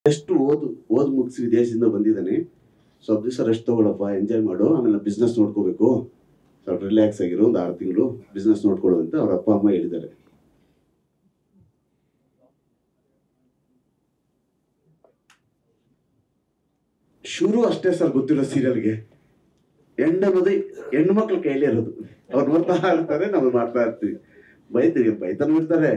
ಎಷ್ಟು ಓದು ಓದ್ ಮುಗಿಸಿ ವಿದೇಶದಿಂದ ಬಂದಿದ್ದಾನೆ ಸ್ವಲ್ಪ ದಿವಸ ರೆಸ್ಟ್ ತಗೊಳಪ್ಪ ಎಂಜಾಯ್ ಮಾಡು ಆಮೇಲೆ ಬಿಸ್ನೆಸ್ ನೋಡ್ಕೋಬೇಕು ಸ್ವಲ್ಪ ರಿಲ್ಯಾಕ್ಸ್ ಆಗಿರೋ ಒಂದು ಆರು ತಿಂಗಳು ಬಿಸ್ನೆಸ್ ನೋಡ್ಕೊಳ್ಳು ಅಂತ ಅವ್ರ ಅಪ್ಪ ಅಮ್ಮ ಹೇಳಿದ್ದಾರೆ ಶುರು ಅಷ್ಟೇ ಸರ್ ಗೊತ್ತಿರೋ ಸೀರಿಯಲ್ಗೆ ಹೆಣ್ಣು ಅನ್ನೋದು ಹೆಣ್ಣು ಮಕ್ಳ ಕೈಲೇ ಇರೋದು ಅವ್ರು ನೋಡ್ತಾ ಇರ್ತಾರೆ ನಾವು ಮಾಡ್ತಾ ಇರ್ತೀವಿ ಬೈತೀವಿ ಬೈತಾನು ಇರ್ತಾರೆ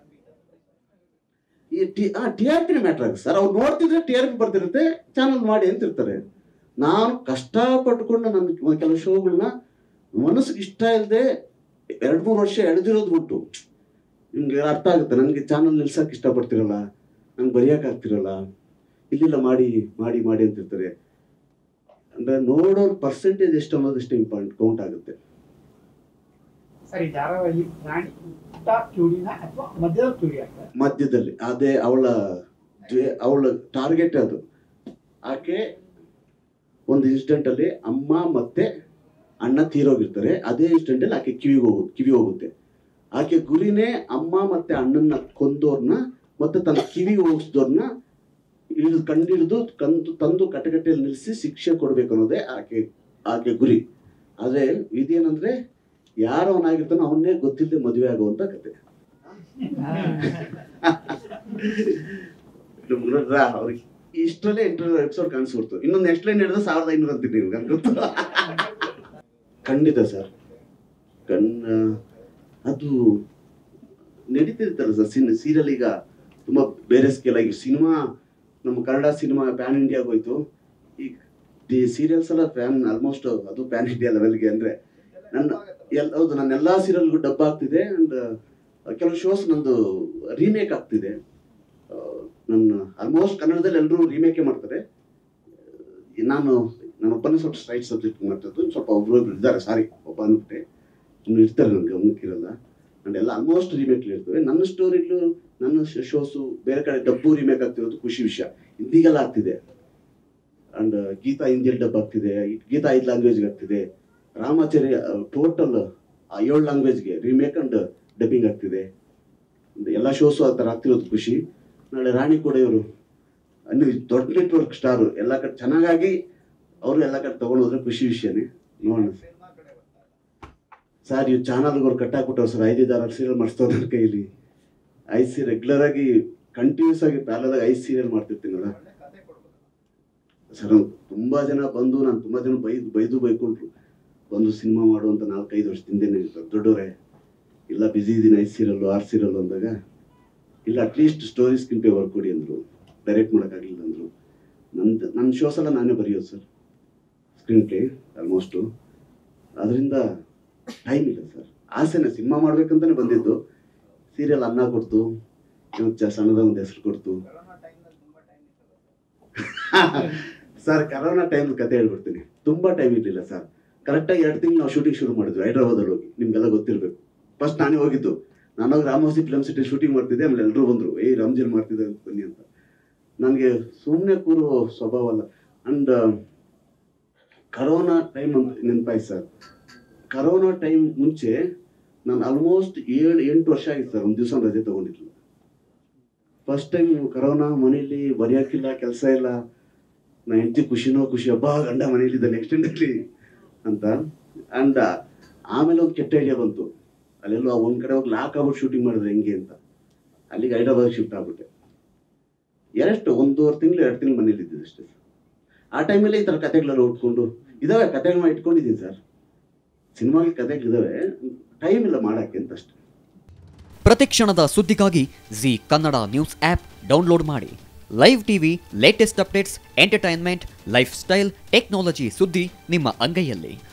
ಈ ಟಿ ಆ ಟಿ ಆರ್ ಪಿನ ಮ್ಯಾಟ್ರ್ ಆಗುತ್ತೆ ಸರ್ ಅವ್ರು ನೋಡ್ತಿದ್ರೆ ಟಿ ಆರ್ ಪಿ ಬರ್ತಿರುತ್ತೆ ಚಾನಲ್ ಮಾಡಿ ಅಂತಿರ್ತಾರೆ ನಾನು ಕಷ್ಟಪಟ್ಕೊಂಡು ನನ್ನ ಕೆಲವು ಶೋಗಳನ್ನ ಮನಸ್ಸಿಗೆ ಇಷ್ಟ ಇಲ್ಲದೆ ಎರಡು ಮೂರು ವರ್ಷ ಎಳೆದಿರೋದು ಬಿಟ್ಟು ನಿಮ್ಗೆ ಅರ್ಥ ಆಗುತ್ತೆ ನನಗೆ ಚಾನಲ್ ನಿಲ್ಸಕ್ಕೆ ಇಷ್ಟಪಡ್ತಿರಲ್ಲ ನಂಗೆ ಬರೆಯಕ್ಕೆ ಆಗ್ತಿರಲ್ಲ ಇಲ್ಲಿಲ್ಲ ಮಾಡಿ ಮಾಡಿ ಮಾಡಿ ಅಂತಿರ್ತಾರೆ ಅಂದ್ರೆ ನೋಡೋರ್ ಪರ್ಸೆಂಟೇಜ್ ಎಷ್ಟು ಅನ್ನೋದಷ್ಟು ಇಂಪಾರ್ಟೆಂಟ್ ಕೌಂಟ್ ಆಗುತ್ತೆ ಸರಿ ಧಾರಾವಾಹಿ ರಾಣಿ ಪುಟ್ಟ ಕಿವುಡಿನ ಅಥವಾ ಮಧ್ಯದ ಕಿವುಡಿ ಆಗ್ತದೆ ಮಧ್ಯದಲ್ಲಿ ಅದೇ ಅವಳ ದ್ವೇ- ಅವಳ ಟಾರ್ಗೆಟ್ ಅದು ಆಕೆ ಒಂದು ಇನ್ಸಿಡೆಂಟ್ ಅಲ್ಲಿ ಅಮ್ಮ ಮತ್ತೆ ಅಣ್ಣ ತೀರೋಗಿರ್ತಾರೆ ಅದೇ ಇನ್ಸಿಡೆಂಟ್ ಅಲ್ಲಿ ಆಕೆ ಕಿವಿಗೆ ಹೋಗು ಕಿವಿ ಹೋಗುತ್ತೆ ಆಕೆ ಗುರಿನೇ ಅಮ್ಮ ಮತ್ತೆ ಅಣ್ಣನ ಕೊಂದೋರ್ನ ಮತ್ತೆ ತನ್ನ ಕಿವಿಗೆ ಹೋಗಿಸಿದವ್ರನ್ನ ಹಿಡಿದು ಕಂಡಿಡಿದು ಕಂದು ತಂದು ಕಟಕಟೆಯಲ್ಲಿ ನಿಲ್ಲಿಸಿ ಶಿಕ್ಷೆ ಕೊಡ್ಬೇಕು ಅನ್ನೋದೇ ಆಕೆ ಆಕೆ ಗುರಿ ಆದ್ರೆ ಇದೇನಂದ್ರೆ ಯಾರು ಅವನಾಗಿರ್ತಾನೋ ಅವನ್ನೇ ಗೊತ್ತಿಲ್ಲದೆ ಮದುವೆ ಆಗುವಂತ ಕತೆ ಅವ್ರಿಗೆ ಇಷ್ಟರಲ್ಲೇ ಇಂಟರ್ವ್ಯೂ ಎಪಿಸೋಡ್ ಕಾಣಿಸ್ಬಿಡ್ತು ಇನ್ನೊಂದು ನೆಕ್ಸ್ಟ್ ಲೈನ್ ಹೇಳಿದ್ರೆ ಸಾವಿರದ ಐನೂರು ಅಂತೀನಿ ನೀವು ನನ್ಗೆ ಗೊತ್ತು ಖಂಡಿತ ಸರ್ ಕಣ್ಣ ಅದು ನಡೀತಿರ್ತಲ್ಲ ಸರ್ ಸಿನ್ ಸೀರಿಯಲ್ ಈಗ ತುಂಬಾ ಬೇರೆ ಸ್ಕೇಲ್ ಆಗಿ ಸಿನಿಮಾ ನಮ್ಮ ಕನ್ನಡ ಸಿನಿಮಾ ಪ್ಯಾನ್ ಇಂಡಿಯಾಗೆ ಹೋಯ್ತು ಈಗ ಈ ಸೀರಿಯಲ್ಸ್ ಎಲ್ಲ ಪ್ಯಾನ್ ಆಲ್ಮೋಸ್ಟ್ ಅದು ಪ್ಯಾನ್ ಇಂಡಿಯಾ ಲೆವೆಲ್ಗೆ ಅಂದ್ರೆ ನನ್ನ ಎಲ್ ಹೌದು ನನ್ನ ಎಲ್ಲಾ ಸೀರಿಯಲ್ಗೂ ಡಬ್ ಆಗ್ತಿದೆ ಅಂಡ್ ಕೆಲವು ಶೋಸ್ ನಂದು ರೀಮೇಕ್ ಆಗ್ತಿದೆ ಆ, ನನ್ನ ಆಲ್ಮೋಸ್ಟ್ ಕನ್ನಡದಲ್ಲಿ ಎಲ್ಲರೂ ರೀಮೇಕೆ ಮಾಡ್ತಾರೆ ಆ, ನಾನು ನನ್ನ ಒಬ್ಬನೇ ಸ್ವಲ್ಪ ಸ್ಟ್ರೈಟ್ ಸಬ್ಜೆಕ್ಟ್ ಮಾಡ್ತಿದ್ದು ಸ್ವಲ್ಪ ಒಬ್ರು ಇಬ್ರು ಇದ್ದಾರೆ ಸಾರಿ ಒಬ್ಬ ಅನ್ಬಿಟ್ಟೆ ಇನ್ನು ಇರ್ತಾರೆ ನನಗೆ ಗಮನಕ್ಕಿರಲ್ಲ ಅಂಡ್ ಎಲ್ಲ ಆಲ್ಮೋಸ್ಟ್ ರೀಮೇಕ್ ಇರ್ತವೆ ನನ್ನ ಸ್ಟೋರಿಗಳು ನನ್ನ ಶೋಸು ಬೇರೆ ಕಡೆ ಡಬ್ಬು ರೀಮೇಕ್ ಆಗ್ತಿರೋದು ಖುಷಿ ವಿಷಯ ಹಿಂದಿಗೆಲ್ಲ ಆಗ್ತಿದೆ ಅಂಡ್ ಗೀತಾ ಹಿಂದಿಯಲ್ಲಿ ಡಬ್ ಆಗ್ತಿದೆ ಗೀತಾ ಐದು ಲ್ಯಾಂಗ್ವೇಜ್ಗೆ ಆಗ್ತಿದೆ ರಾಮಾಚಾರ್ಯ ಟೋಟಲ್ ಏಳು ಲ್ಯಾಂಗ್ವೇಜ್ಗೆ ರೀಮೇಕ್ ಅಂಡ್ ಡಬ್ಬಿಂಗ್ ಆಗ್ತಿದೆ ಎಲ್ಲ ಶೋಸು ಆ ಥರ ಆಗ್ತಿರೋದು ಖುಷಿ ನಾಳೆ ರಾಣಿ ಕೂಡ ಇವರು ಅನ್ನು ದೊಡ್ಡ ನೆಟ್ವರ್ಕ್ ಸ್ಟಾರು ಎಲ್ಲ ಕಡೆ ಚೆನ್ನಾಗಾಗಿ ಅವರು ಎಲ್ಲ ಕಡೆ ತಗೊಂಡು ಹೋದ್ರೆ ಖುಷಿ ವಿಷಯನೇ ನೋಡೋಣ ಸರ್ ಇವ್ ಚಾನಲ್ಗವ್ರು ಕಟ್ಟಾಕ್ಬಿಟ್ಟವ್ರು ಸರ್ ಐದಿದ್ದಾರೆ ಸೀರಿಯಲ್ ಮಾಡಿಸ್ತವ್ರು ನನ್ನ ಕೈಲಿ ಐದು ಸಿ ರೆಗ್ಯುಲರ್ ಆಗಿ ಕಂಟಿನ್ಯೂಸ್ ಆಗಿ ಪ್ಯಾಲದಾಗ ಐದು ಸೀರಿಯಲ್ ಮಾಡ್ತಿರ್ತೀನಲ್ಲ ಸರ್ ತುಂಬಾ ಜನ ಬಂದು ನಾನು ತುಂಬಾ ಜನ ಬೈದು ಬೈದು ಬೈಕೊಂಡ್ರು ಬಂದು ಸಿನಿಮಾ ಮಾಡುವಂತ ನಾಲ್ಕೈದು ವರ್ಷದಿಂದೇನೆ ದೊಡ್ಡವರೇ ಇಲ್ಲ ಬಿಸಿ ಇದೀನಿ ಐದು ಸೀರಿಯಲ್ಲು ಆರು ಸೀರಿಯಲ್ಲು ಅಂದಾಗ ಇಲ್ಲ at least story screen play work ಕೊಡಿ ಅಂದರು ಡೈರೆಕ್ಟ್ ಮಾಡೋಕ್ಕಾಗಲಿಲ್ಲ ಅಂದರು ನಂದು ನನ್ನ ಶೋಸ್ ಎಲ್ಲ ನಾನೇ ಬರೆಯೋದು ಸರ್ ಸ್ಕ್ರೀನ್ ಪ್ಲೇ ಆಲ್ಮೋಸ್ಟು ಅದರಿಂದ ಟೈಮ್ ಇಲ್ಲ ಸರ್ ಆಸೆನೆ ಸಿನಿಮಾ ಮಾಡ್ಬೇಕಂತಾನೆ ಬಂದಿದ್ದು ಸೀರಿಯಲ್ ಅನ್ನ ಕೊಡ್ತು ಇವತ್ತು ಚ- ಸಣ್ಣದ ಒಂದು ಹೆಸರು ಕೊಡ್ತು ಸರ್ ಕರೋನಾ ಟೈಮ್ ಕತೆ ಹೇಳ್ಬಿಡ್ತೀನಿ ತುಂಬಾ ಟೈಮ್ ಇರಲಿಲ್ಲ ಸರ್ ಕರೆಕ್ಟಾಗಿ ಎರಡು ತಿಂಗಳು ನಾವು ಶೂಟಿಂಗ್ ಶುರು ಮಾಡಿದ್ವಿ ಹೈದ್ರಾಬಾದಲ್ಲಿ ಹೋಗಿ ನಿಮ್ಗೆಲ್ಲ ಗೊತ್ತಿರಬೇಕು ಫಸ್ಟ್ ನಾನೇ ಹೋಗಿದ್ದು ನಾನು ಹೋಗಿ ರಾಮೋಸಿ ಫಿಲಮ್ ಸಿಟಿ ಶೂಟಿಂಗ್ ಮಾಡ್ತಿದ್ದೆ ಆಮೇಲೆ ಎಲ್ಲರೂ ಬಂದರು ಏಯ್ ರಾಮ್ಜಿಲ್ ಮಾಡ್ತಿದ್ದೆ ಅಂತ ಬನ್ನಿ ಅಂತ ನನಗೆ ಸುಮ್ಮನೆ ಕೂರು ಸ್ವಭಾವ ಅಲ್ಲ ಅಂಡ್ ಕರೋನಾ ಟೈಮ್ ಅಂತ ನೆನಪಾಯ್ತು ಸರ್ ಕರೋನಾ ಟೈಮ್ ಮುಂಚೆ ನಾನು ಆಲ್ಮೋಸ್ಟ್ ಏಳು ಎಂಟು ವರ್ಷ ಆಗಿತ್ತು ಸರ್ ಒಂದು ದಿವಸ ರಜೆ ತಗೊಂಡಿರ್ಲಿಲ್ಲ ಫಸ್ಟ್ ಟೈಮ್ ಕರೋನಾ ಮನೇಲಿ ಬರೆಯೋಕ್ಕಿಲ್ಲ ಕೆಲಸ ಇಲ್ಲ ನಾ ಹೆಂಡತಿ ಖುಷಿನೋ ಖುಷಿ ಹಬ್ಬ ಗಂಡ ಮನೇಲಿದ್ದ ನೆಕ್ಸ್ಟ್ ಡೇಲಿ ಅಂತ ಅಂಡ್ ಆಮೇಲೆ ಒಂದು ಕೆಟ್ಟ ಐಡಿಯಾ ಬಂತು ಅಲ್ಲೆಲ್ಲೋ ಒಂದ್ ಕಡೆ ಹೋಗಿ ಲಾಕ್ ಆಗ್ಬಿಟ್ಟು ಶೂಟಿಂಗ್ ಮಾಡಿದ್ರೆ ಹೆಂಗೆ ಅಂತ ಅಲ್ಲಿಗೆ ಹೈದ್ರಾಬಾದ್ ಶಿಫ್ಟ್ ಆಗ್ಬಿಟ್ಟೆ ಎಷ್ಟು ಒಂದೂವರೆ ತಿಂಗಳು ಎರಡು ತಿಂಗಳು ಮನೇಲಿ ಇದ್ದಿದ್ದು ಅಷ್ಟೇ ಆ ಟೈಮಲ್ಲಿ ಈ ಥರ ಕತೆಗಳೆಲ್ಲ ಉಟ್ಕೊಂಡು ಇದಾವೆ ಕತೆಗಳನ್ನ ಇಟ್ಕೊಂಡಿದ್ದೀನಿ ಸರ್ ಸಿನಿಮಾಗೆ ಕತೆಗಳಿದಾವೆ ಟೈಮ್ ಇಲ್ಲ ಮಾಡೋಕ್ಕೆ ಅಂತ ಅಷ್ಟೇ ಪ್ರತಿಕ್ಷಣದ ಸುದ್ದಿಗಾಗಿ Zee Kannada news app download ಮಾಡಿ live TV latest updates entertainment life style technology ಸುದ್ದಿ ನಿಮ್ಮ ಅಂಗೈಯಲ್ಲಿ